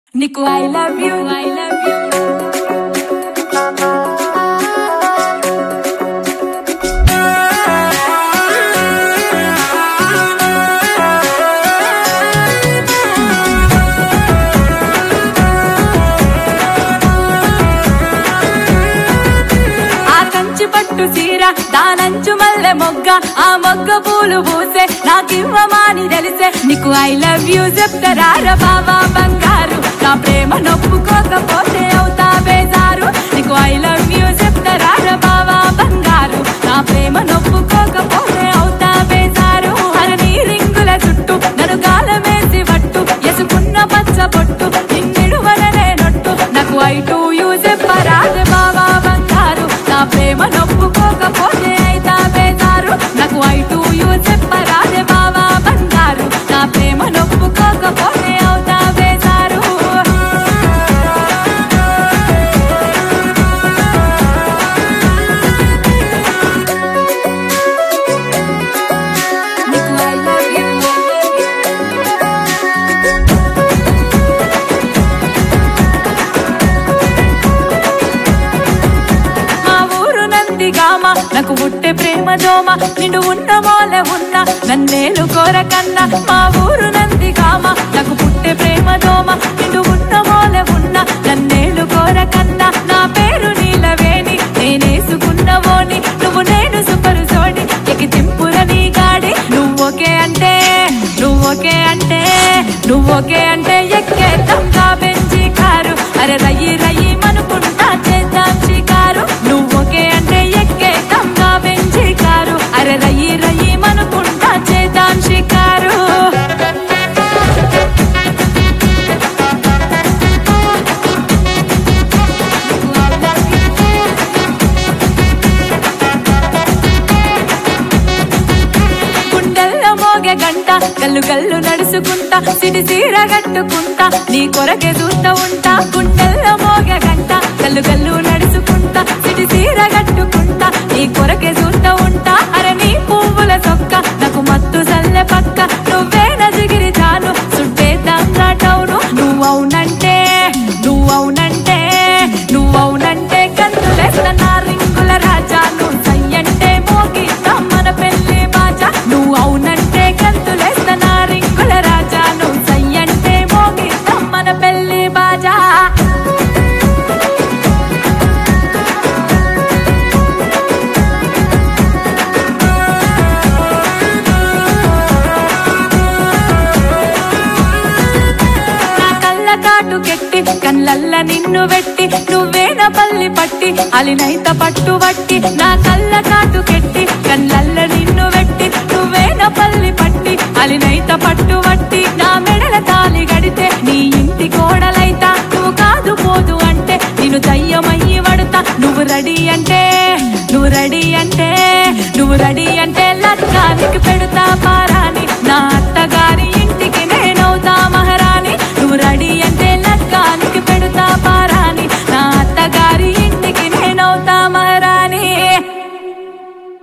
నీకు I love you I love you ఆ కంచి పట్టు సీర దానంచు మల్లె మొగ్గ ఆ మొగ్గ పూలు పూసే నాకివ్వమాని తెలిసే నీకు ఐ లవ్ యూ చెప్తారా బాబా బంగారు నా ప్రేమ నొప్పుకోకపోతే అవుతా బేజారు నీకు ఐ లవ్ యూ చెప్తారా బాబా బంగారు నా ప్రేమ నొప్పుకోకపోతే అవుతా బేజారు హర నీ రింగుల చుట్టూ నన్ను గాలమేసి పట్టు ఎసుకున్న పచ్చ పొట్టు నిన్నిడువలనే నొట్టు నాకు ఐ టు యూ చెప్పరాదు బాబా బంగారు నా ప్రేమ నొప్పుకోకపోతే అయితా బేజారు నాకు ఐ టు యూ చెప్పరాదే బాబా బంగారు నా ప్రేమ నొప్పుకోకపోతే అవుతా బేజారు నీకు ఐ లవ్ యూ మా ఊరు నందిగామ నాకు పుట్టే ప్రేమ దోమ నిండు ఉన్న మోల ఉన్న నన్నేలు కోరకన్నా మా ఊరు నందిగామ నాకు పుట్టే ప్రేమ దోమ నిండు ఉన్న మోల ఉన్న నన్నేలు కోరకన్నా నా పేరు నీలవేణి నేనేసుకున్నవోని నువ్వు నేను సుపరు సోడి ఎకి తింపుల నీ గాడి నువ్వొకే అంటే నువ్వొకే అంటే నువ్వొకే అంటే ఎక్కేద్దాంగా బెంచి కారు అరే రయ్యి రయ్యి మనుకుంటా చేద్దాం షికారు నువ్వొకే అంటే ఎక్కేద్దాంగా బెంచి కారు అరే రయ్యి రయ్యి మనుకుంటా చేద్దాం షికారు గుండెల్లో మోగే గంట గల్లు గల్లు నడుచుకుంటా సిడి సీర కట్టుకుంటా నీ కొరకే చూస్తా ఉంటా గుండెల్లో మోగే గంట గల్లు గల్లు నడుచుకుంటా సిడి సీర కట్టుకుంటా నీ కొరకే చూస్తా ఉంటా అరే నీ పువ్వుల సొక్క నాకు మత్తు సల్లె పక్క నువ్వే నజిగిరి చాలు సుట్టేద్దాం నాటవును నువ్వవునంటే నువ్వవునంటే నువ్వవునంటే కందులేస్తా నా రింగుల రాజా నువ్వు సయ్యంటే మోగిద్దాం మన పెళ్లి బాజా నువ్వు అవునంటే కంతులేస్తా నా రింగుల రాజా నువ్వు సయ్యంటే మోగిద్దాం మన పెళ్లి బాజా నా కళ్ళ కాటు కెట్టి కళ్ళల్ల నిన్ను వెట్టి నువ్వే నా పల్లి పట్టి అలినైత పట్టు పట్టి నా కళ్ళ కాటు కెట్టి కళ్ళల్ల నిన్ను వెట్టి నువ్వే నా పల్లి పట్టి అలినైత పట్టు పట్టి నా మెడల తాలి గడితే నీ ఇంటి కోడలైతా నువ్వు కాదు పోదు అంటే నేను దయ్యమయ్యి పడుతా నువ్వు రెడీ అంటే నువ్వు రెడీ అంటే నువ్వు రెడీ అంటే లక్కానికి పెడతా పారాని నా అత్తగారి ఇంటి